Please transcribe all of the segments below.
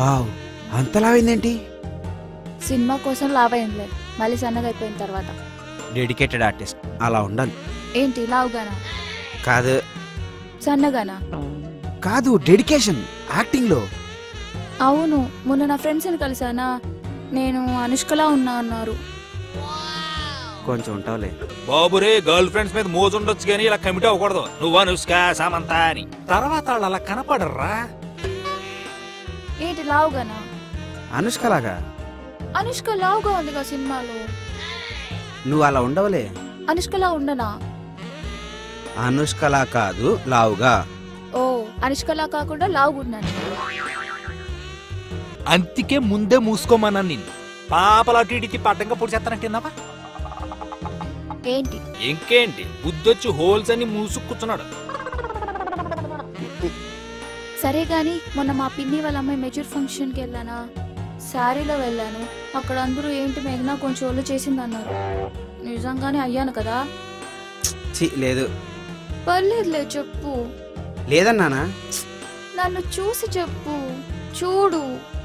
Wow అంతలావిందేంటి cinema కోసం లావైందిలే మళ్ళీ సన్నగా అయిపోయిన తర్వాత డెడికేటెడ్ ఆర్టిస్ట్ అలా ఉండాలి ఏంటి లావుగానా కాదు సన్నగానా కాదు డెడికేషన్ యాక్టింగ్ లో అవును మొన్న నా ఫ్రెండ్స్ని కలిసానా నేను అనుష్కలా ఉన్నా అన్నారు కొంచెం ఉంటావులే బాబురే గర్ల్ ఫ్రెండ్స్ మీద మోజు ఉండొచ్చు కానీ ఇలా కమిట్ అవ్వకూడదు నువ్వు అనుష్క సమంత అని తర్వాత వాళ్ళు అలా కనపడర్రా ఏంటి లావుగానా అనుష్కలాగా అనుష్క లావుగా ఉందిగా సినిమాలో నువ్వు అలా ఉండవులే అనుష్కలా ఉండనా అనుష్కలా కాదు లావుగా ఓ అనుష్కలా కాకుండా లావుగున్నాను అందుకే ముందే మూసుకోమన్నాను నిన్ను పాపలు అటు ఇటు తిప్పి అడ్డంగా పొడి చేస్తానంటున్నావా ఏంటి ఇంకేంటి బుద్ధొచ్చి హోల్స్ అని మూసుకు కూర్చున్నాడు సరే గాని మొన్న మా పిన్ని వాళ్ళ అమ్మాయి మెచ్యూర్ ఫంక్షన్కి వెళ్ళానా శారీలో వెళ్ళాను అక్కడ అందరూ ఏంటి మేఘనా కొంచెం ఒళ్ళు చేసిందన్నారు నిజంగానే అయ్యాను కదా ఛీ లేదు పర్లేదులే చెప్పు లేదన్నానా నన్ను చూసి చెప్పు చూడు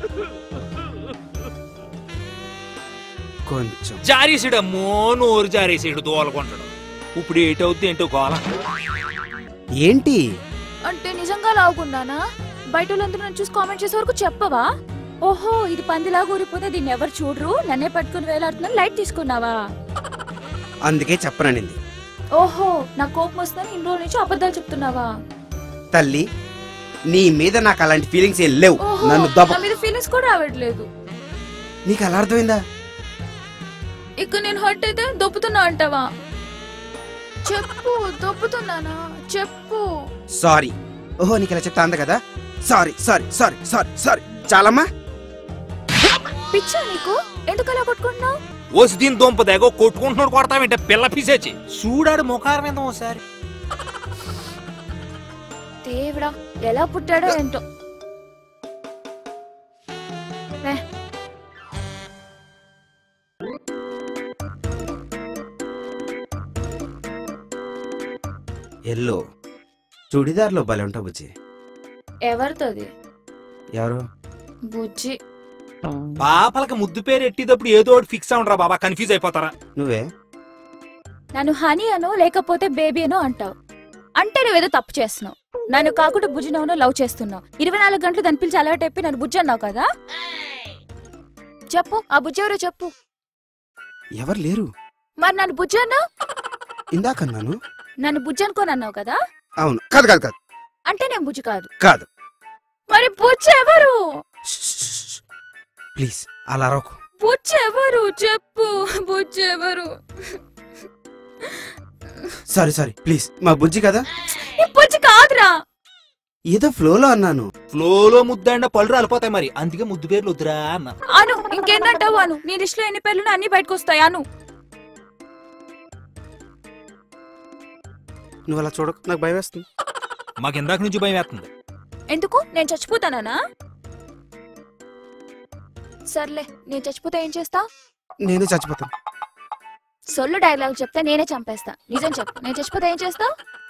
కొంచెం జారేసాడమ్మో నోరు జారేసాడు దోలకుంటాడు ఇప్పుడు ఏటవుద్ది ఏంటో గోల ఏంటి అంటే నిజంగా లావుకున్నానా బయట వాళ్ళందరూ నన్ను చూసి కామెంట్ చేసే వరకు చెప్పవా ఓహో ఇది పందిలాగా ఊరిపోతే దీన్ని ఎవరు చూడరు నన్నే పట్టుకుని వేలాడుతున్నా లైట్ తీసుకున్నావా అందుకే చెప్పననింది ఓహో నా కోపం వస్తుందని ఇన్ని రోజుల నుంచి అబద్ధాలు చెప్తున్నావా తల్లి నీ మీద నాకు అలాంటి ఫీలింగ్స్ ఏం లేవు ఓహో నన్ను దొబ్బ నా మీద ఫీలింగ్స్ కూడా రావట్లేదు నీకు అలా అర్థమైందా ఇక నేను హర్ట్ అయితే దొప్పుతున్నా అంటావా చెప్పు దొప్పుతున్నానా చెప్పు సారీ ఓహో నీకు ఇలా చెప్తా అంద కదా sorry sorry sorry sorry sorry చాలమ్మా పిచ్చా నీకు ఎందుకు అలా కొట్టుకుంటున్నావు ఓసి దీని దొంప దగ్గర కొట్టుకుంటున్నాడు కొడతావేంటే పిల్ల పిసేచి చూడాడు ముఖారం మీద ఒకసారి దేవుడా ఎలా పుట్టాడో ఏంటో రే, ఎల్లో చుడిదార్లో భలే ఉంటావు బుజ్జి ఎవరితోది ఎవరు బుజ్జి పాపలకి ముద్దు పేరు ఎట్టేటప్పుడు ఏదో ఒకటి ఫిక్స్ అవనరా బాబా కన్ఫ్యూజ్ అయిపోతారా నువ్వే నన్ను హనీ అనో లేకపోతే బేబీ అనో అంటావు అంటే నువ్వేదో తప్పు చేస్తున్నావు నన్ను కాకుండా బుజ్జినవునో లవ్ చేస్తున్నావు ఇరవై నాలుగు గంటలు దాని పిలిచి అలవాటు అయిపోయి నన్ను బుజ్జి అన్నావు కదా చెప్పు ఆ బుజ్జి ఎవరో చెప్పు ఎవరు లేరు మరి నన్ను బుజ్జి అన్నావు ఇందాకన్నాను నన్ను బుజ్జి అనుకోని అన్నావు కదా అవును కాదు కాదు కాదు అంటే నేను బుజ్జి కాదు కాదు మరి బుజ్జి ఎవరు ప్లీజ్ అలా అరవకు బుజ్జి ఎవరు చెప్పు బుజ్జి ఎవరు సారీ సారీ ప్లీజ్ మా బుజ్జి కదా ఈ బుజ్జి కాదురా ఏదో ఫ్లోలో అన్నాను ఫ్లోలో ముద్దండ పళ్ళు రాలిపోతాయి మరి అందుకే ముద్దు పేర్లు వద్దురా అన్న అను ఇంకేందంటావు అను నీ లిస్ట్ లో ఎన్ని పేర్లు అన్ని బయటకు వస్తాయి అను నువ్వు అలా చూడకు నాకు భయం వేస్తుంది మాకు ఇందాక నుంచి భయం వేస్తుంది ఎందుకు నేను చచ్చిపోతానా సర్లే నేను చచ్చిపోతే ఏం చేస్తా నేను చచ్చిపోతాను సొల్లు డైలాగ్ చెప్తే నేనే చంపేస్తా నిజం చెప్పు నేను చచ్చిపోతే ఏం చేస్తా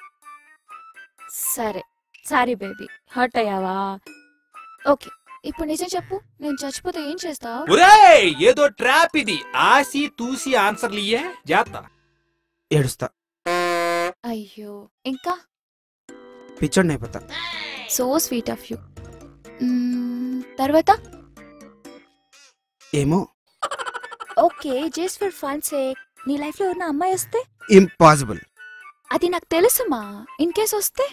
సరే సారీ బేబీ హర్ట్ అయ్యావా ఓకే ఇప్పుడు నిజం చెప్పు నేను చచ్చిపోతే ఏం చేస్తావు ఒరే ఏదో ట్రాప్ ఇది ఆసి తూసి ఆన్సర్లు ఇయ్యే జాగ్రత్త ఏడుస్తా అయ్యో ఇంకా పిచ్చోడిని అయిపోతా సో స్వీట్ ఆఫ్ యూ తర్వాత ఏమో okay just for fun sake నీ లైఫ్ లో ఉన్న అమ్మాయి వస్తే ఇంపాసిబుల్ అది నాకు తెలుసుమా ఇన్ కేస్ వస్తే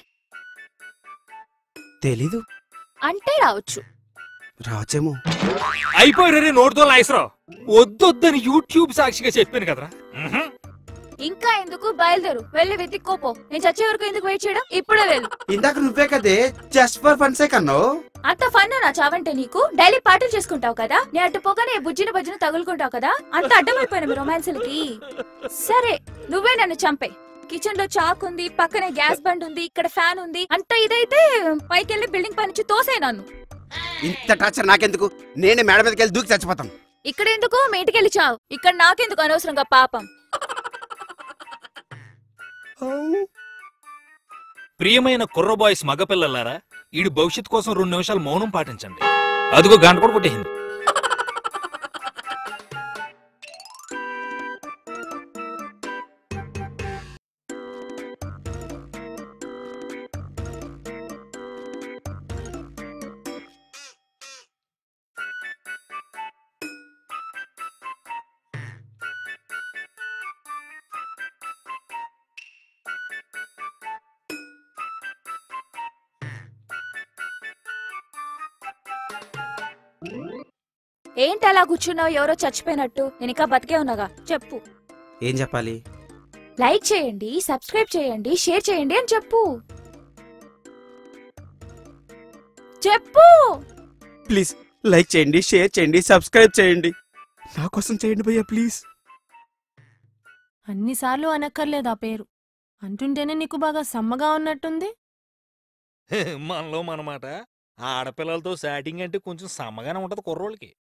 తెలీదు అంటే రావచ్చు రావచ్చేమో అయిపోయి రే నోటితో లాయిసరావు వద్దొద్దని యూట్యూబ్ సాక్షిగా చెప్పాను కదరా ఉహుం. ఇంకా ఎందుకు బయలుదేరు వెళ్ళి వెతిక్కోపో నేను చచ్చే వరకు ఎందుకు వెయిట్ చేయడం ఇప్పుడే వెళ్ళు ఇందాక నువ్వే కదే జస్ట్ ఫర్ ఫన్ సేక్ అన్నావు అంత ఫన్ నా చావంటే నీకు డైలీ పాటలు చేసుకుంటావు కదా నేను అటు పోగానే బుజ్జిన బజ్జిన తగులుకుంటావు కదా అంత అడ్డమైపోయిన మీ రొమాన్స్లకి సరే నువ్వే నన్ను చంపే కిచెన్ లో చాక్ ఉంది పక్కనే గ్యాస్ బండ్ ఉంది ఇక్కడ ఫ్యాన్ ఉంది అంత ఇదైతే పైకెళ్ళి బిల్డింగ్ పై నుంచి తోసే నన్ను ఇంత టార్చర్ నాకెందుకు నేనే మేడ మీదకి వెళ్ళి దూకి చచ్చిపోతాను ఇక్కడ ఎందుకు మీ ఇంటికి వెళ్ళి చావు ఇక్కడ నాకెందుకు అనవసరంగా పాపం ప్రియమైన కుర్ర బాయ్స్ మగపిల్లలారా ఈడి భవిష్యత్ కోసం రెండు నిమిషాలు మౌనం పాటించండి అదిగో గంట కూడా కొట్టేసింది ఏంటి అలా కూర్చున్నావు ఎవరో చచ్చిపోయినట్టు నేను ఇంకా బతికే ఉన్నాగా చెప్పు ఏం చెప్పాలి లైక్ చేయండి సబ్స్క్రైబ్ చేయండి షేర్ చేయండి అని చెప్పు చెప్పు ప్లీజ్ లైక్ చేయండి షేర్ చేయండి సబ్స్క్రైబ్ చేయండి నా కోసం చేయండి భయ్యా ప్లీజ్ అన్నిసార్లు అనక్కర్లేదు ఆ పేరు అంటుంటేనే నీకు బాగా సమ్మగా ఉన్నట్టుంది మనలో మనమాట ఆడపిల్లలతో సాటింగ్ అంటే కొంచెం సమ్మగానే ఉంటది కుర్రోళ్ళకి